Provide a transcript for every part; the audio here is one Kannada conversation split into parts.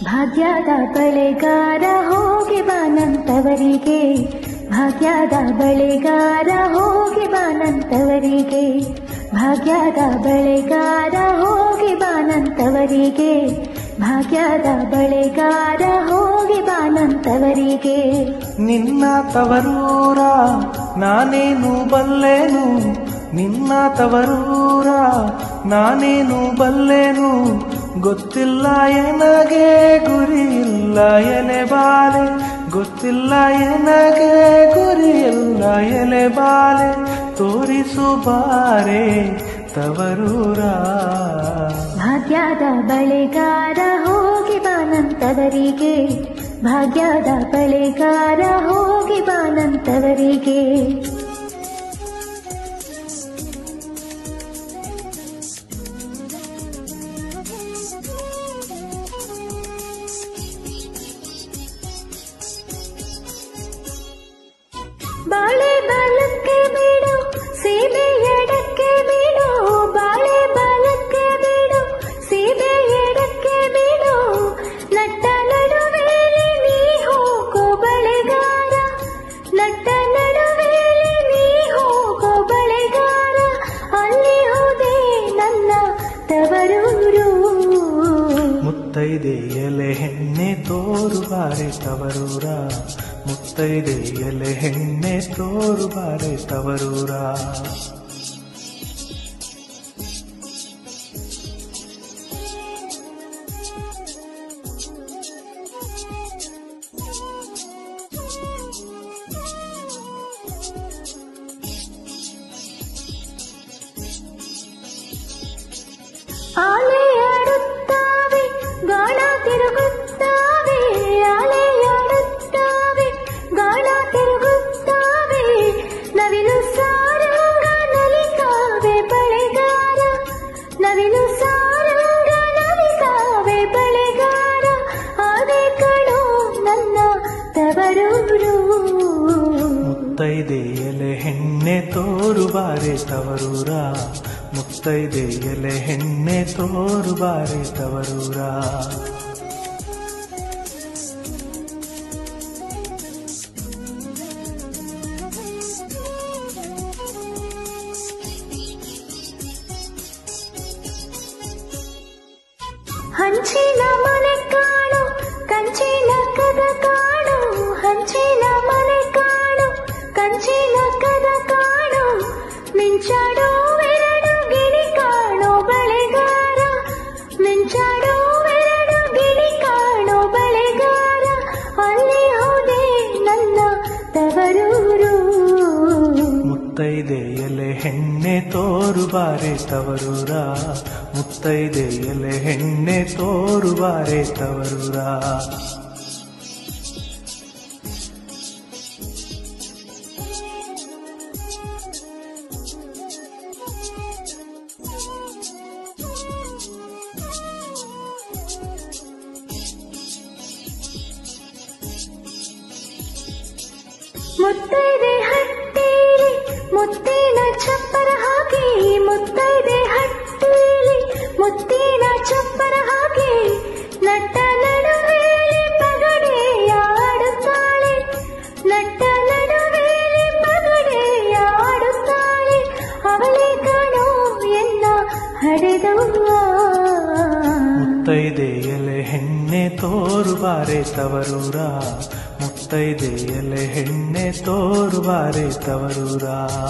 ಭಾಗ್ಯದ ಬಳೆಗಾರ ಹೋಗಿ ಬಾನಂತವರಿಗೆ ಭಾಗ್ಯದ ಬಳೆಗಾರ ಹೋಗಿ ಬಾನಂತವರಿಗೆ ಭಾಗ್ಯದ ಬಳೆಗಾರ ಹೋಗಿ ಬಾನಂತವರಿಗೆ ಭಾಗ್ಯದ ಬಳೆಗಾರ ಹೋಗಿ ಬಾನಂತವರಿಗೆ ನಿನ್ನ ತವರೂರ ನಾನೇನು ಬಲ್ಲೆನು ನಿನ್ನ ತವರೂರ ನಾನೇನು ಬಲ್ಲೆನು ಗೊತ್ತಿಲ್ಲ ಎನಗೆ ಗುರಿ ಇಲ್ಲ ಎಲೆ ಬಾಲೆ ಗೊತ್ತಿಲ್ಲ ಎನಗೆ ಗುರಿ ಇಲ್ಲ ಎಲೆ ಬಾಲೆ ತೋರಿಸು ಬಾರೆ ತವರೂರ ಭಾಗ್ಯದ ಬಳೆಗಾರ ಹೋಗಿ ಬಾನಂತವರಿಗೆ ಭಾಗ್ಯದ ಬಳೆಗಾರ ಹೋಗಿ ಬಾನಂತವರಿಗೆ ಬಾಳೆ ಬಾಲಕ್ಕೆ ಬಿಡು ಸೀಬೆ ಎಡಕ್ಕೆ ಬಿಡು ಬಾಳೆ ಬಾಲಕ್ಕೆ ಬಿಡು ಸೀಬೆ ಎಡಕ್ಕೆ ಬಿಡು ನಟ್ಟ ನಡುವೆಯಲ್ಲಿ ನೀ ಹೋಗೋ ಬಳೆಗಾರ ನಟ್ಟ ನಡುವೆಯಲ್ಲಿ ನೀ ಹೋಗೋ ಬಳೆಗಾರ ಅಲ್ಲಿ ಹೋದೆ ನನ್ನ ತವರೂರು ಮುತ್ತೈದೆ ಎಲೆ ಹೆಣ್ಣೆ ತೋರು ಬಾರೆ ತವರೂರ ಮುತ್ತೈದೆ ಎಲೆ ಹೆಣ್ಣೆ ತೋರು ಬಾರೆ ತವರೂರ ಆಲೆಯಾಡುತ್ತಾವೆ ಗಾಳ ತಿರುಗುತ್ತಾವೆ ಆಲೆಯಾಡುತ್ತಾವೆ ಗಾಳ ತಿರುಗುತ್ತಾವೆ ನವಿಲು ಸಾರಂಗ ನಲಿಕಾವೆ ಬಳೆಗಾರ ನವಿಲು ಸಾರಂಗ ನಲಿಕಾವೆ ಬಳೆಗಾರ ಆದೆ ಕಣೋ ನನ್ನ ತವರೂರು ಮುತ್ತೈದೆ ಎಲೆ ಹೆಣ್ಣೆ ತೋರು ಬಾರೆ ತವರೂರ ಮುತ್ತೈದೆ ಎಲೆ ಹೆಣ್ಣೆ ತೋರು ಬಾರೆ ತವರೂರ ಹಂಚಿನ ಮನೆ ಕಾಣು ಕಂಚಿನ ಕದ ಕಾಣು ಹಂಚಿನ ಮನೆ ಕಾಣು ಕಂಚಿನ ಕದ ಕಾಣು ಮಿಂಚಾಡೋ ಎರಡು ಗಿಳಿ ಕಾಣೋ ಬಳೆಗಾರ ಮಿಂಚಾಡೋ ಎರಡು ಗಿಳಿ ಕಾಣೋ ಬಳೆಗಾರ ಅಲ್ಲಿ ಹೋದೆ ನನ್ನ ತವರೂರು ಮುತ್ತೈದೆ ಎಲೆ ಹೆಣ್ಣೆ ತೋರು ಬಾರೆ ತವರೂರ ಮುತ್ತೈದೆ ಎಲೆ ಹೆಣ್ಣೆ ತೋರು ಬಾರೆ ತವರೂರ ಮುತ್ತೈದೆ ಹಟ್ಟೀಲಿ ಮುತ್ತಿನ ಚಪ್ಪರ ಹಾಕಿ ಮುತ್ತೈದೆ ಹಟ್ಟೀಲಿ ಮುತ್ತಿನ ಚಪ್ಪರ ಹಾಕಿ ನಟ್ಟ ನಡುವೆಯಲ್ಲಿ ಪಗಡೆಯ ಆಡುತ್ತಾಳೆ ನಟ್ಟ ನಡುವೆಯಲ್ಲಿ ಪಗಡೆಯ ಆಡುತ್ತಾಳೆ ಅವಳೇ ಕಾಣೋ ಎನ್ನ ಹಡೆದವ್ವ ಮುತ್ತೈದೆ ಎಲೆ ಹೆಣ್ಣೆ ತೋರು ಬಾರೆ ತವರೂರ ಮುತ್ತೈದೆ ಎಲೆ ಹೆಣ್ಣೆ ತೋರು ಬಾರೆ ತವರೂರ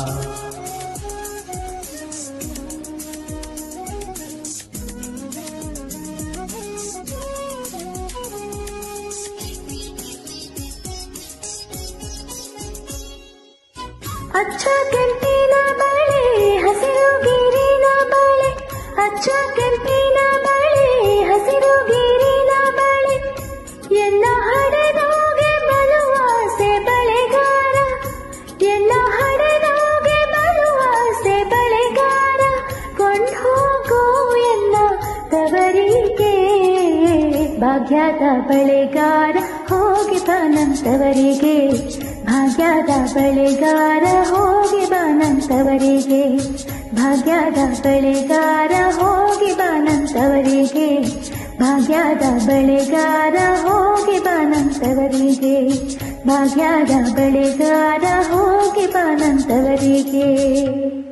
ಅಚ್ಚ ಕೆಂಪಿನ ಬಳೆ ಹಸಿರು ಗಿರಿನ ಬಳೆ ಅಚ್ಚ ಕೆಂಪಿನ ಬಳೆ ಹಸಿರು ಗಿರಿನ ಬಳೆ ಎಲ್ಲ ಹಡೆದೋಗೆ ಬಲುವಾಸೆ ಬಳೆಗಾರ ಎಲ್ಲ ಹಡೆದೋಗೆ ಬಲುವಾಸೆ ಬಳೆಗಾರ ಕೊಂಡು ಹೋಗೋ ಎಲ್ಲ ತವರಿಗೆ ಭಾಗ್ಯದ ಬಳೆಗಾರ ಹೋಗಿ ಬಾನಂತವರಿಗೆ ಭಾಗ್ಯದ ಬಳೆಗಾರ ಹೋಗಿ ಬಾನಂತವರಿಗೆ ಭಾಗ್ಯದ ಬಳೆಗಾರ ಹೋಗಿ ಬಾನಂತವರಿಗೆ ಭಾಗ್ಯದ ಭಾಗ್ಯದ ಬಳೆಗಾರ ಹೋಗಿ ಬಾನಂತವರಿಗೆ ಭಾಗ್ಯದ ಬಳೆಗಾರ ಹೋಗಿ ಬಾನಂತವರಿಗೆ